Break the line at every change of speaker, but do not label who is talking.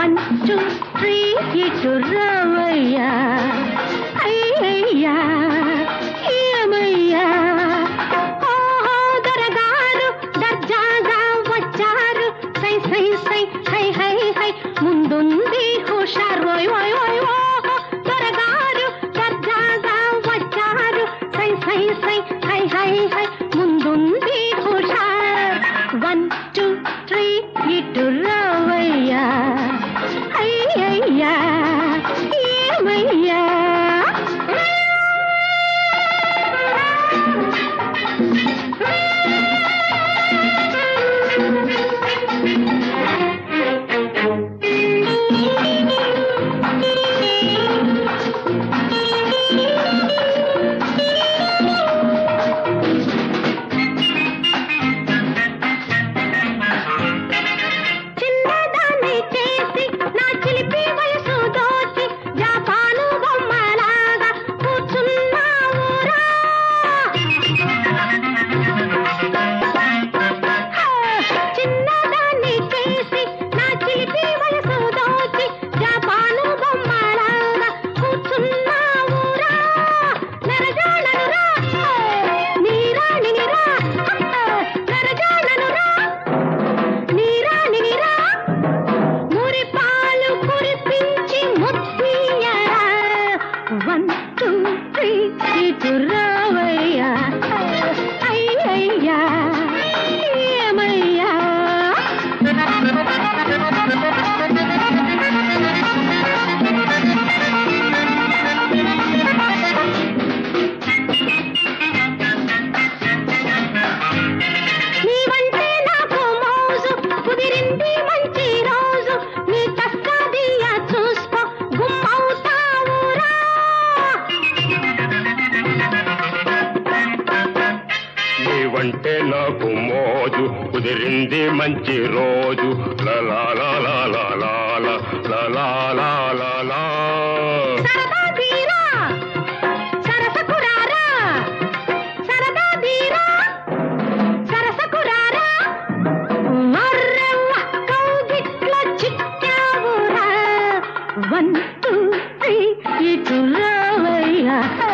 one two three ఇటు రావయ్యా అయ్యయ్యా ఏమయ్యా ఓహో దొరగారు దర్జాగా వచ్చారు సై సై సై హై హై హై ముందుంది హుషారు ఓయ్ ఓయ్ ఓయ్ ఓహో దొరగారు దర్జాగా వచ్చారు సై సై సై హై హై హై ముందుంది హుషార్ వన్ టూ త్రీ ఇటు రావయ్యా అయ్యయ్యా ఏమయ్యా చిన్నదాన్ని చేసి నా చిలిపి వయసు దోచి జాపాను బొమ్మలాగా కూర్చున్నావురా చిన్నదాన్ని చేసి నా చిలిపి వయసు దోచి జాపాను బొమ్మలాగా కూర్చున్నావురా నరజాడనురా నీరాణినిరా నరజాడనురా నీరాణినిరా మురి పాలు కురిపించి ముత్తియరా వన్ టూ త్రీ ఇటు రావయ్యా అయ్యయ్యా ఏమయ్యా నీవంటే నాకు మోజు కుదిరింది మంచి రోజు నీ కస్కదియా చూసుకో గుమ్మవుతావురా
నీవంటే నాకు మోజు కుదిరింది మంచి రోజు లలా లాలా లాలా లాలా లాలా
సరదా తీరా సరసకురారా సరదా తీరా సరసకురారా మర్రెవ్వ కౌగిట్లో చిక్కావురా వన్ టూ త్రీ ఇటు రావయ్యా